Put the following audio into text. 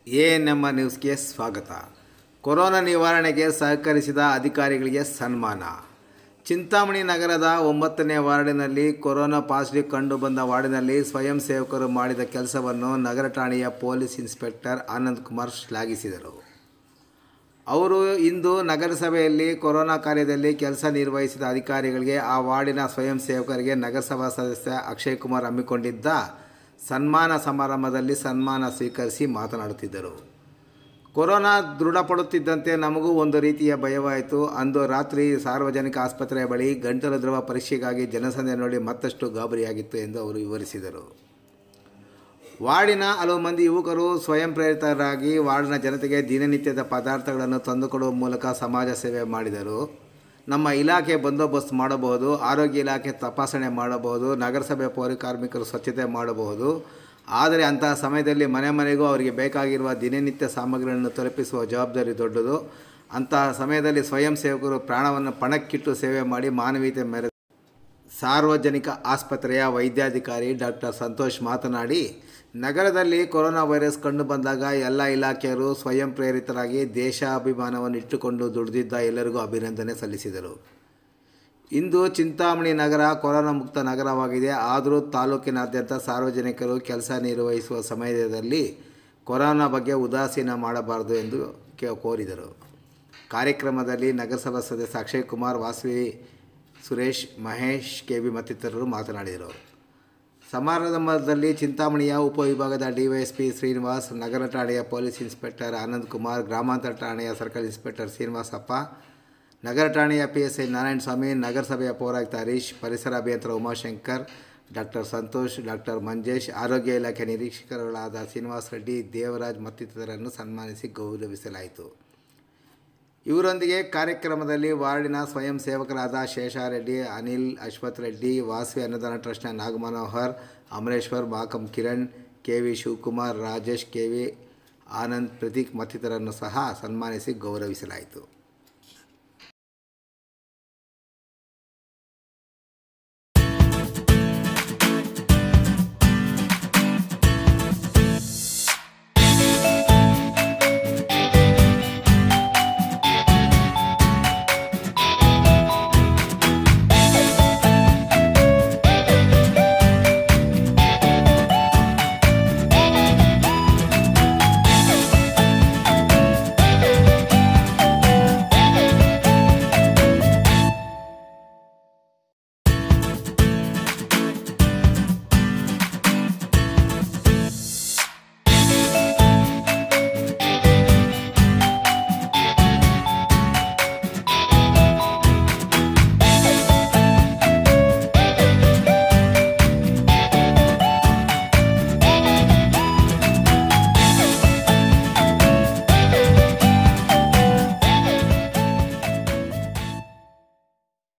A ನಮ್ಮ ನ್ಯೂಸ್ಗೆ ಸ್ವಾಗತ ಕೊರೋನಾ ನಿವಾರಣೆಗೆ ಸಹಕರಿಸಿದ ಅಧಿಕಾರಿಗಳಿಗೆ ಸನ್ಮಾನ ಚಿಂತಾಮಣಿ ನಗರದ ಒಂಬತ್ತನೇ ವಾರ್ಡಿನಲ್ಲಿ ಕೊರೋನಾ ಪಾಸಿಟಿವ್ ಕಂಡುಬಂದ ವಾರ್ಡಿನಲ್ಲಿ ಸ್ವಯಂ ಸೇವಕರು ಮಾಡಿದ ಕೆಲಸವನ್ನು ನಗರ ಠಾಣೆಯ ಪೊಲೀಸ್ ಇನ್ಸ್ಪೆಕ್ಟರ್ ಆನಂದ್ ಕುಮಾರ್ ಶ್ಲಾಘಿಸಿದರು ಅವರು ಇಂದು ನಗರಸಭೆಯಲ್ಲಿ ಕೊರೋನಾ ಕಾರ್ಯದಲ್ಲಿ ಕೆಲಸ ನಿರ್ವಹಿಸಿದ ಅಧಿಕಾರಿಗಳಿಗೆ ಆ ವಾರ್ಡಿನ ಸ್ವಯಂ ಸೇವಕರಿಗೆ ನಗರಸಭಾ ಸದಸ್ಯ ಅಕ್ಷಯ್ ಕುಮಾರ್ ಹಮ್ಮಿಕೊಂಡಿದ್ದ ಸನ್ಮಾನ ಸಮಾರಂಭದಲ್ಲಿ ಸನ್ಮಾನ ಸ್ವೀಕರಿಸಿ ಮಾತನಾಡುತ್ತಿದ್ದರು ಕೊರೋನಾ ದೃಢಪಡುತ್ತಿದ್ದಂತೆ ನಮಗೂ ಒಂದು ರೀತಿಯ ಭಯವಾಯಿತು ಅಂದು ರಾತ್ರಿ ಸಾರ್ವಜನಿಕ ಆಸ್ಪತ್ರೆಯ ಬಳಿ ಗಂಟಲು ದ್ರವ ಪರೀಕ್ಷೆಗಾಗಿ ಜನಸಂಖ್ಯೆ ನೋಡಿ ಮತ್ತಷ್ಟು ಗಾಬರಿಯಾಗಿತ್ತು ಎಂದು ಅವರು ವಿವರಿಸಿದರು ವಾರ್ಡಿನ ಹಲವು ಮಂದಿ ಯುವಕರು ಸ್ವಯಂ ಪ್ರೇರಿತರಾಗಿ ವಾರ್ಡಿನ ಜನತೆಗೆ ದಿನನಿತ್ಯದ ಪದಾರ್ಥಗಳನ್ನು ತಂದುಕೊಡುವ ಮೂಲಕ ಸಮಾಜ ಸೇವೆ ಮಾಡಿದರು ನಮ್ಮ ಇಲಾಖೆ ಬಂದೋಬಸ್ತ್ ಮಾಡಬಹುದು ಆರೋಗ್ಯ ಇಲಾಖೆ ತಪಾಸಣೆ ಮಾಡಬಹುದು ನಗರಸಭೆ ಪೌರ ಕಾರ್ಮಿಕರು ಸ್ವಚ್ಛತೆ ಮಾಡಬಹುದು ಆದರೆ ಅಂತಹ ಸಮಯದಲ್ಲಿ ಮನೆ ಮನೆಗೂ ಅವರಿಗೆ ಬೇಕಾಗಿರುವ ದಿನನಿತ್ಯ ಸಾಮಗ್ರಿಗಳನ್ನು ತಲುಪಿಸುವ ಜವಾಬ್ದಾರಿ ದೊಡ್ಡದು ಅಂತಹ ಸಮಯದಲ್ಲಿ ಸ್ವಯಂ ಸೇವಕರು ಪ್ರಾಣವನ್ನು ಪಣಕ್ಕಿಟ್ಟು ಸೇವೆ ಮಾಡಿ ಮಾನವೀಯತೆ ಮೆರೆ ಸಾರ್ವಜನಿಕ ಆಸ್ಪತ್ರೆಯ ವೈದ್ಯಾಧಿಕಾರಿ ಡಾಕ್ಟರ್ ಸಂತೋಷ್ ಮಾತನಾಡಿ ನಗರದಲ್ಲಿ ಕೊರೋನಾ ವೈರಸ್ ಕಂಡುಬಂದಾಗ ಎಲ್ಲ ಇಲಾಖೆಯರು ಸ್ವಯಂ ಪ್ರೇರಿತರಾಗಿ ದೇಶಾಭಿಮಾನವನ್ನು ಇಟ್ಟುಕೊಂಡು ದುಡಿದಿದ್ದ ಎಲ್ಲರಿಗೂ ಅಭಿನಂದನೆ ಸಲ್ಲಿಸಿದರು ಇಂದು ಚಿಂತಾಮಣಿ ನಗರ ಕೊರೋನಾ ಮುಕ್ತ ನಗರವಾಗಿದೆ ಆದರೂ ತಾಲೂಕಿನಾದ್ಯಂತ ಸಾರ್ವಜನಿಕರು ಕೆಲಸ ನಿರ್ವಹಿಸುವ ಸಮಯದಲ್ಲಿ ಕೊರೋನಾ ಬಗ್ಗೆ ಉದಾಸೀನ ಮಾಡಬಾರದು ಎಂದು ಕೆ- ಕೋರಿದರು ಕಾರ್ಯಕ್ರಮದಲ್ಲಿ ನಗರಸಭಾ ಸದಸ್ಯ ಅಕ್ಷಯ್ ಕುಮಾರ್ ವಾಸವಿ ಸುರೇಶ್ ಮಹೇಶ್ ಕೆ ಬಿ ಮತ್ತಿತರರು ಮಾತನಾಡಿದರು ಸಮಾರಂಭದಲ್ಲಿ ಚಿಂತಾಮಣಿಯ ಉಪವಿಭಾಗದ ಡಿವೈಎಸ್ಪಿ ಶ್ರೀನಿವಾಸ್ ನಗರ ಠಾಣೆಯ ಪೊಲೀಸ್ ಇನ್ಸ್ಪೆಕ್ಟರ್ ಆನಂದ್ ಕುಮಾರ್ ಗ್ರಾಮಾಂತರ ಠಾಣೆಯ ಸರ್ಕಲ್ ಇನ್ಸ್ಪೆಕ್ಟರ್ ಶ್ರೀನಿವಾಸಪ್ಪ ನಗರ ಠಾಣೆಯ ಪಿ ಎಸ್ ಐ ನಾರಾಯಣಸ್ವಾಮಿ ನಗರಸಭೆಯ ಪೌರಾಯುಕ್ತ ಹರೀಶ್ ಪರಿಸರ ಅಭಿಯಂತರ ಉಮಾಶಂಕರ್ ಡಾಕ್ಟರ್ ಸಂತೋಷ್ ಡಾಕ್ಟರ್ ಮಂಜೇಶ್ ಆರೋಗ್ಯ ಇಲಾಖೆ ನಿರೀಕ್ಷಕರುಗಳಾದ ಶ್ರೀನಿವಾಸ್ ರೆಡ್ಡಿ ದೇವರಾಜ್ ಮತ್ತಿತರರನ್ನು ಸನ್ಮಾನಿಸಿ ಗೌರವಿಸಲಾಯಿತು ಇವರೊಂದಿಗೆ ಕಾರ್ಯಕ್ರಮದಲ್ಲಿ ವಾರ್ಡಿನ ಸ್ವಯಂ ಸೇವಕರಾದ ಶೇಷಾರೆಡ್ಡಿ ಅನಿಲ್ ಅಶ್ವಥ್ ರೆಡ್ಡಿ ವಾಸವಿ ಅನ್ನದಾನ ಟ್ರಸ್ಟ್ನ Nagamanohar Amareshwar Bakam Kiran K V Shivakumar Rajesh K V Anand Prateek ಮತ್ತಿತರರನ್ನು ಸಹ ಸನ್ಮಾನಿಸಿ ಗೌರವಿಸಲಾಯಿತು